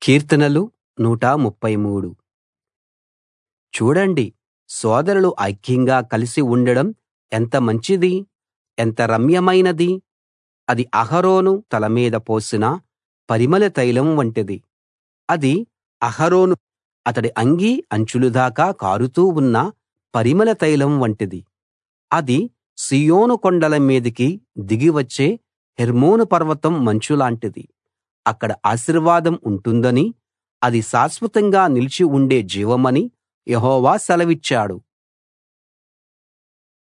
కీర్తనలు 133 చూడండి సోదరులు ఐక్యంగా కలిసి ఉండడం ఎంత మంచిది ఎంత రమ్యమైనది అది అహరోను తల మీద పోసిన పరిమళ తైలం వంటిది అది అహరోను అతడి అంగీ అంచుల దాకా కారుతూ ఉన్న పరిమళ తైలం వంటిది అది సీయోను కొండల మీదికి దిగి వచ్చే హెర్మోను పర్వతం మంచులాంటిది అక్కడ ఆశీర్వాదం ఉంటుందనీ అది శాశ్వతంగా నిలిచి ఉండే జీవమనీ యెహోవా సెలవిచ్చాడు